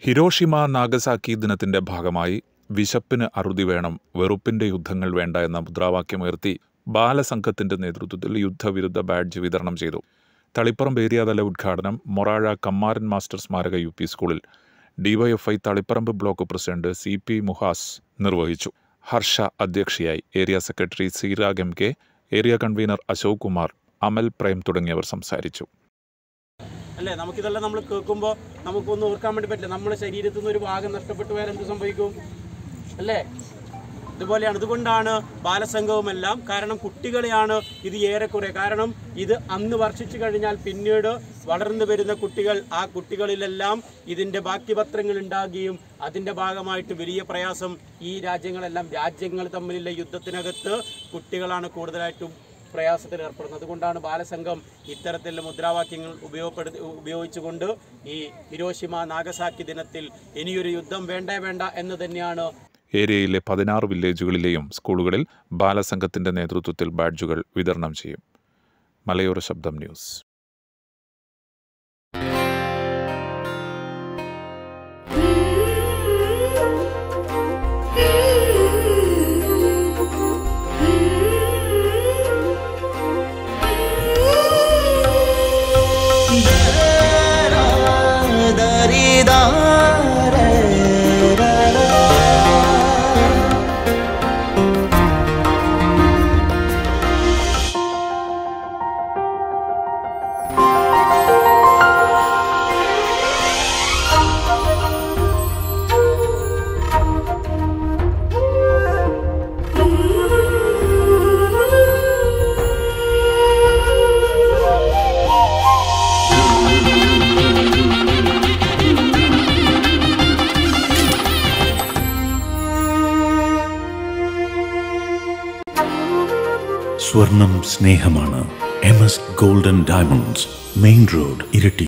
Hiroshima Nagasaki ദിനത്തിന്റെ ഭാഗമായി വിശപ്പിന് അറുതി വേണം വെറുപ്പിന്റെ യുദ്ധങ്ങൾ വേണ്ട എന്ന മുദ്രാവാക്യമുയർത്തി ബാലസംഘത്തിന്റെ നേതൃത്വത്തിൽ യുദ്ധവിരുദ്ധ ബാഡ്ജ് വിതരണം ചെയ്തു തളിപ്പറമ്പ് ഏരിയാതല ഉദ്ഘാടനം മൊറാഴ കമ്മാരൻ മാസ്റ്റർ സ്മാരക യു പി സ്കൂളിൽ DYFI Taliparamba block president C P Muhas നിർവഹിച്ചു ഹർഷ അധ്യക്ഷയായി area secretary Sreerag M K area convener Ashok Kumar Amal Prem തുടങ്ങിയവർ സംസാരിച്ചു അല്ലേ നമുക്കിതെല്ലാം നമ്മൾ കേൾക്കുമ്പോൾ നമുക്കൊന്നും ഓർക്കാൻ വേണ്ടി പറ്റില്ല നമ്മുടെ ശരീരത്തിൽ നിന്ന് ഒരു ഭാഗം നഷ്ടപ്പെട്ടു പോയാൽ എന്ത് സംഭവിക്കും അല്ലേ ഇതുപോലെയാണ് അതുകൊണ്ടാണ് ബാലസംഘവുമെല്ലാം കാരണം കുട്ടികളെയാണ് ഇത് ഏറെക്കുറെ കാരണം ഇത് അന്ന് വർഷിച്ചു കഴിഞ്ഞാൽ പിന്നീട് വളർന്നു വരുന്ന കുട്ടികൾ ആ കുട്ടികളിലെല്ലാം ഇതിൻ്റെ ബാക്കി പത്രങ്ങൾ ഉണ്ടാകുകയും അതിൻ്റെ ഭാഗമായിട്ട് വലിയ പ്രയാസം ഈ രാജ്യങ്ങളെല്ലാം രാജ്യങ്ങൾ തമ്മിലുള്ള യുദ്ധത്തിനകത്ത് കുട്ടികളാണ് കൂടുതലായിട്ടും പ്രയാസത്തിൽ ഏർപ്പെടുന്നത് അതുകൊണ്ടാണ് ബാലസംഘം ഇത്തരത്തിലുള്ള മുദ്രാവാക്യങ്ങൾ ഉപയോഗപ്പെടുത്തി ഉപയോഗിച്ചുകൊണ്ട് ഈ ഹിരോഷിമ നാഗസാക്കി ദിനത്തിൽ ഇനിയൊരു യുദ്ധം വേണ്ടേ വേണ്ട എന്ന് തന്നെയാണ് ഏരിയയിലെ പതിനാറ് വില്ലേജുകളിലെയും സ്കൂളുകളിൽ ബാലസംഘത്തിന്റെ നേതൃത്വത്തിൽ ബാഡ്ജുകൾ വിതരണം ചെയ്യും മലയോര ശബ്ദം ന്യൂസ് സ്വർണം സ്നേഹമാണ് M S golden diamonds main road ഇരട്ടി